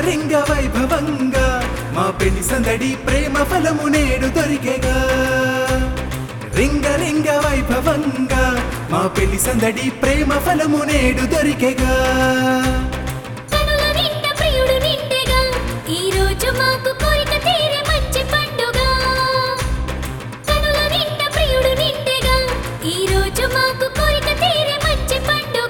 రింగ వైభవంగా మా పెళ్లి సందడి ప్రేమ ఫలము నేడు దొరికెగా రింగ రింగ వైభవంగా మా పెళ్లి సందడి ప్రేమ ఫలము నేడు దొరికెగా కనుల నిండా ప్రియుడు నిండెగా ఈ రోజు మాకు కోరిక తీరే మంచి పండుగ కనుల నిండా ప్రియుడు నిండెగా ఈ రోజు మాకు కోరిక తీరే మంచి పండుగ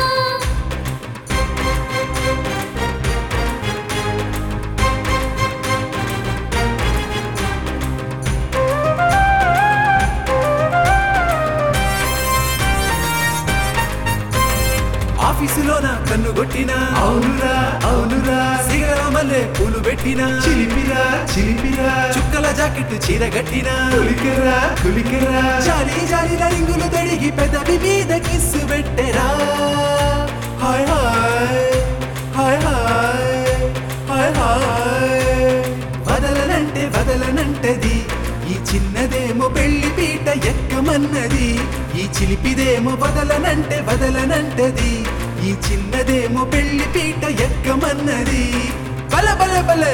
ఆఫీసులోన కన్ను కొట్టినా అవునురా అవునురా సిగర మల్లె పూలు పెట్టినా చిలిపిరా చిలిపిరా చుక్కల జాకెట్ చీర కట్టినా కులికెరా కులికెరా జాలి జాలి రింగులు తడిగి పెదవి మీద కిస్సు పెట్టెరా హాయ్ హాయ్ హాయ్ హాయ్ హాయ్ హాయ్ వదలనంటే వదలనంటది ఈ చిన్నదేమో పెళ్లి పీట ఎక్కమన్నది ఈ చిలిపిదేమో వదలనంటే వదలనంటది ఈ చిన్నదేమో పెళ్లి పీట ఎక్కమన్నది బల బల బల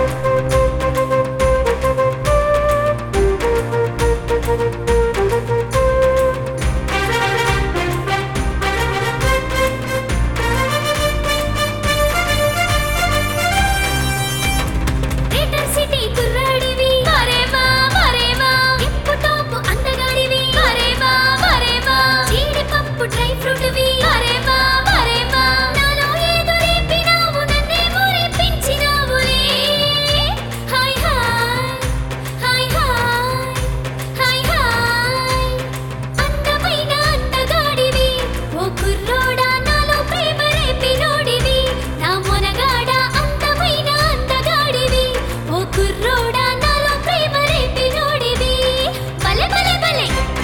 గ్రేటర్ సిటీ కుర్రాడివి మరేవా మరేవా టిప్పు టాప్ అందగాడివి మరేవా మరేవా జీడిపప్పు డ్రై ఫ్రూట్వి మరేవా మరేవా నాలో ఏదో రేపినావు నన్నే ఊరేపించినావులే హాయ్ హాయ్ హాయ్ హాయ్ హాయ్ హాయ్ అందమైన అందగాడివి ఓ కుర్రోడా నాలో ప్రేమ రేపినోడివి నా మొనగాడ అందమైన అందగాడివి ఓ కుర్రోడా నాలో ప్రేమ రేపినోడివి బలే బలే బలే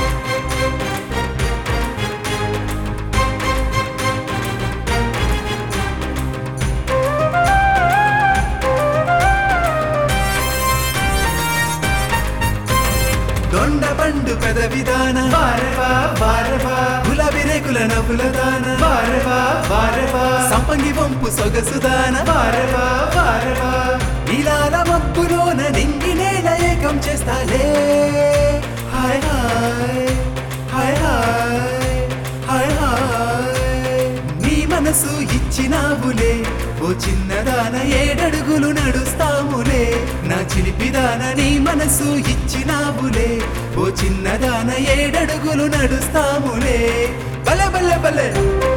దొండ పండు పెద విధాన వారవా వారవా గులాబీ రేకుల నవ్వుల దాన వారవా వారవా సంపంగి వంపు సొగసు దాన వారవా వారవా నీలాల మబ్బులోన నింగి నేల ఏకం చేస్తాలే హాయ్ హాయ్ హాయ్ హాయ్ హాయ్ హాయ్ నీ మనసు ఇచ్చినావులే ఓ చిన్నదాన ఏడడుగులు నడుస్తాములే నా చిలిపిదాన నీ మనసు ఇచ్చినావులే ఓ చిన్నదాన ఏడడుగులు నడుస్తాములే బల బల బలే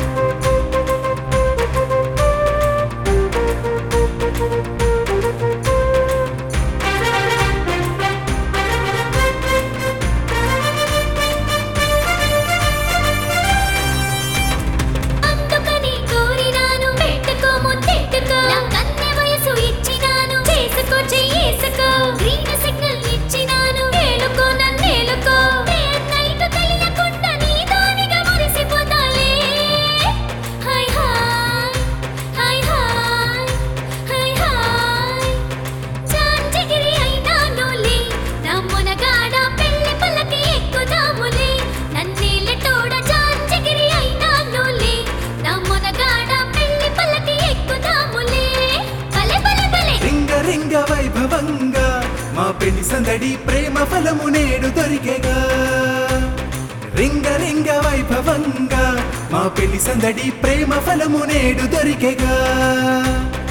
అందుకని కోరినాను పెట్టుకో ముద్దెట్టుకో నా కన్నె వయసు ఇచ్చినాను చేసుకో చెయ్యేసుకో గ్రీన్ సిగ్నల్ ఇచ్చినాను ఏలుకో నన్నేలుకో డే అండ్ నైట్ తెలియకుండా నీ దానిగా మురిసిపోతాలే హాయ్ హాయ్ హాయ్ హాయ్ హాయ్ హాయ్ చాంచగిరి అయినానులే నా మునగాడ పెళ్లి పల్లకి ఎక్కుదాములే నన్నేలటోడ చాంచగిరి అయినానులే నా మునగాడ పెళ్లి పల్లకి ఎక్కుదాములే బలే బలే బలే రింగ రింగ వైభవంగా మా పెళ్లి సందడి ప్రేమ ఫలము నేడు దొరికెగా రింగ రింగ వైభవంగా మా పెళ్లి సందడి ప్రేమ ఫలము నేడు దొరికెగా